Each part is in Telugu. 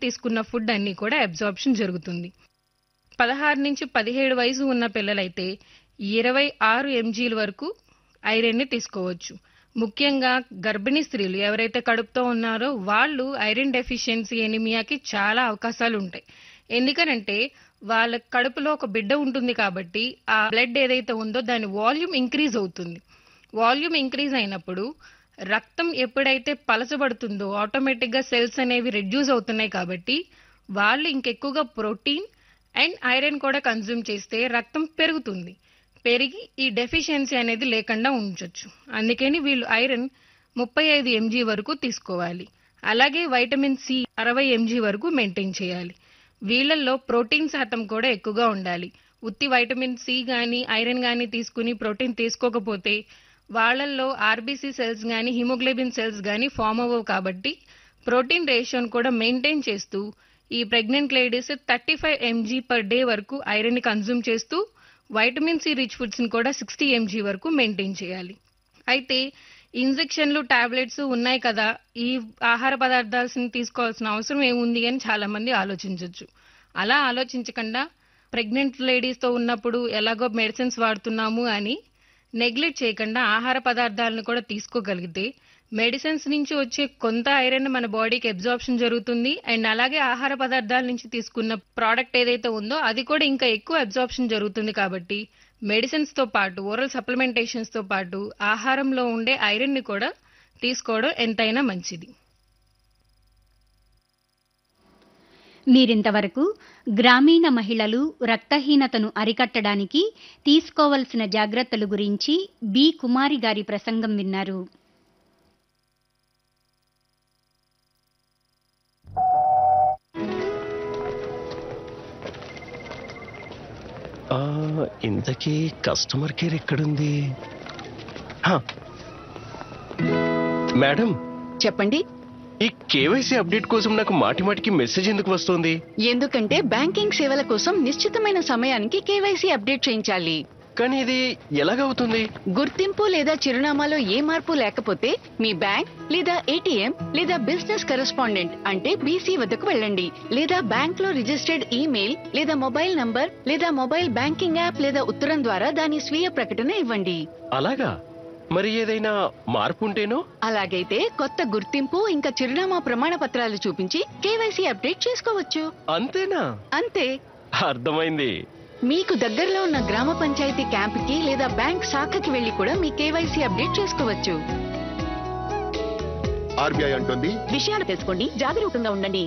తీసుకున్న ఫుడ్ అన్నీ కూడా అబ్జార్ప్షన్ జరుగుతుంది పదహారు నుంచి పదిహేడు వయసు ఉన్న పిల్లలైతే ఇరవై ఆరు ఎంజీల వరకు ఐరన్ని తీసుకోవచ్చు ముఖ్యంగా గర్భిణీ స్త్రీలు ఎవరైతే కడుపుతో ఉన్నారో వాళ్ళు ఐరన్ డెఫిషియన్సీ ఎనిమియాకి చాలా అవకాశాలు ఉంటాయి ఎందుకనంటే వాళ్ళ కడుపులో ఒక బిడ్డ ఉంటుంది కాబట్టి ఆ బ్లడ్ ఏదైతే ఉందో దాని వాల్యూమ్ ఇంక్రీజ్ అవుతుంది వాల్యూమ్ ఇంక్రీజ్ అయినప్పుడు రక్తం ఎప్పుడైతే పలచబడుతుందో ఆటోమేటిక్గా సెల్స్ అనేవి రెడ్యూస్ అవుతున్నాయి కాబట్టి వాళ్ళు ఇంకెక్కువగా ప్రోటీన్ అండ్ ఐరన్ కూడా కన్జ్యూమ్ చేస్తే రక్తం పెరుగుతుంది పెరిగి ఈ డెఫిషియన్సీ అనేది లేకుండా ఉంచొచ్చు అందుకని వీళ్ళు ఐరన్ ముప్పై ఐదు ఎంజీ వరకు తీసుకోవాలి అలాగే వైటమిన్ సి అరవై ఎంజీ వరకు మెయింటైన్ చేయాలి వీళ్ళల్లో ప్రోటీన్ శాతం కూడా ఎక్కువగా ఉండాలి ఉత్తి వైటమిన్ సి కానీ ఐరన్ కానీ తీసుకుని ప్రోటీన్ తీసుకోకపోతే వాళ్ళల్లో ఆర్బీసీ సెల్స్ కానీ హిమోగ్లోబిన్ సెల్స్ కానీ ఫామ్ అవ్వవు కాబట్టి ప్రోటీన్ రేషియోని కూడా మెయింటైన్ చేస్తూ ఈ pregnant ladies thirty five MG per day వరకు ఐరన్ ని కన్జ్యూమ్ చేస్తూ వైటమిన్ సి రిచ్ ఫుడ్స్ ని కూడా సిక్స్టీ ఎంజీ వరకు మెయింటైన్ చేయాలి అయితే ఇంజెక్షన్లు టాబ్లెట్స్ ఉన్నాయి కదా ఈ ఆహార పదార్థాలని తీసుకోవాల్సిన అవసరం ఏముంది అని చాలా మంది ఆలోచించవచ్చు అలా ఆలోచించకుండా ప్రెగ్నెంట్ లేడీస్తో ఉన్నప్పుడు ఎలాగో మెడిసిన్స్ వాడుతున్నాము అని నెగ్లెక్ట్ చేయకుండా ఆహార పదార్థాలను కూడా తీసుకోగలిగితే మెడిసిన్స్ నుంచి వచ్చే కొంత ఐరన్ మన బాడీకి అబ్జార్ప్షన్ జరుగుతుంది అండ్ అలాగే ఆహార పదార్థాల నుంచి తీసుకున్న ప్రోడక్ట్ ఏదైతే ఉందో అది కూడా ఇంకా ఎక్కువ అబ్జార్ప్షన్ జరుగుతుంది కాబట్టి మెడిసిన్స్ తో పాటు ఓరల్ సప్లిమెంటేషన్స్ తో పాటు ఆహారంలో ఉండే ఐరన్ ని కూడా తీసుకోవడం ఎంతైనా మంచిది మీరింతవరకు గ్రామీణ మహిళలు రక్తహీనతను అరికట్టడానికి తీసుకోవలసిన జాగ్రత్తలు గురించి బి కుమారి గారి ప్రసంగం విన్నారు ఆ, ఇంతకీ కస్టమర్ కేర్ ఎక్కడుంది హా. మేడం చెప్పండి ఈ కేవైసీ అప్డేట్ కోసం నాకు మాటి మాటికి మెసేజ్ ఎందుకు వస్తుంది ఎందుకంటే బ్యాంకింగ్ సేవల కోసం నిశ్చితమైన సమయానికి కేవైసీ అప్డేట్ చేయించాలి కానీ ఇది ఎలాగవుతుంది గుర్తింపు లేదా చిరునామాలో ఏ మార్పు లేకపోతే మీ బ్యాంక్ లేదా ఏటీఎం లేదా బిజినెస్ కరెస్పాండెంట్ అంటే బీసీ వద్దకు వెళ్ళండి లేదా బ్యాంక్ లో రిజిస్టర్డ్ ఈమెయిల్ లేదా మొబైల్ నంబర్ లేదా మొబైల్ బ్యాంకింగ్ యాప్ లేదా ఉత్తరం ద్వారా దాని స్వీయ ప్రకటన ఇవ్వండి అలాగా మరి ఏదైనా మార్పు ఉంటేనో అలాగైతే కొత్త గుర్తింపు ఇంకా చిరునామా ప్రమాణ పత్రాలు చూపించి కేవైసీ అప్డేట్ చేసుకోవచ్చు అంతేనా అంతే అర్థమైంది మీకు దగ్గరలో ఉన్న గ్రామ పంచాయతీ క్యాంపుకి లేదా బ్యాంక్ శాఖకి వెళ్లి కూడా మీ కేవైసీ అప్డేట్ చేసుకోవచ్చు ఆర్బీఐ అంటుంది విషయాలు తెలుసుకోండి జాగరూకంగా ఉండండి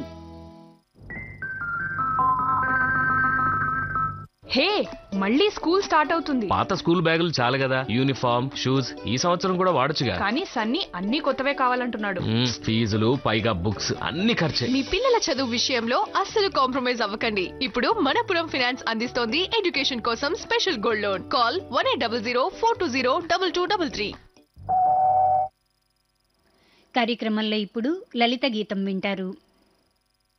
హే మళ్ళీ స్కూల్ స్టార్ట్ అవుతుంది పాత స్కూల్ బ్యాగులు చాలు కదా యూనిఫామ్ షూస్ ఈ సంవత్సరం కూడా వాడొచ్చుగా కానీ సన్నీ అన్ని కొత్తవే కావాలంటున్నాడు మ్మ్, ఫీజులు పైగా బుక్స్ అన్ని ఖర్చే మీ పిల్లల చదువు విషయంలో అస్సలు కాంప్రమైజ్ అవ్వకండి ఇప్పుడు మనపురం ఫినాన్స్ అందిస్తోంది ఎడ్యుకేషన్ కోసం special gold loan call one eight double zero four two zero double two double three కార్యక్రమంలో ఇప్పుడు లలిత గీతం వింటారు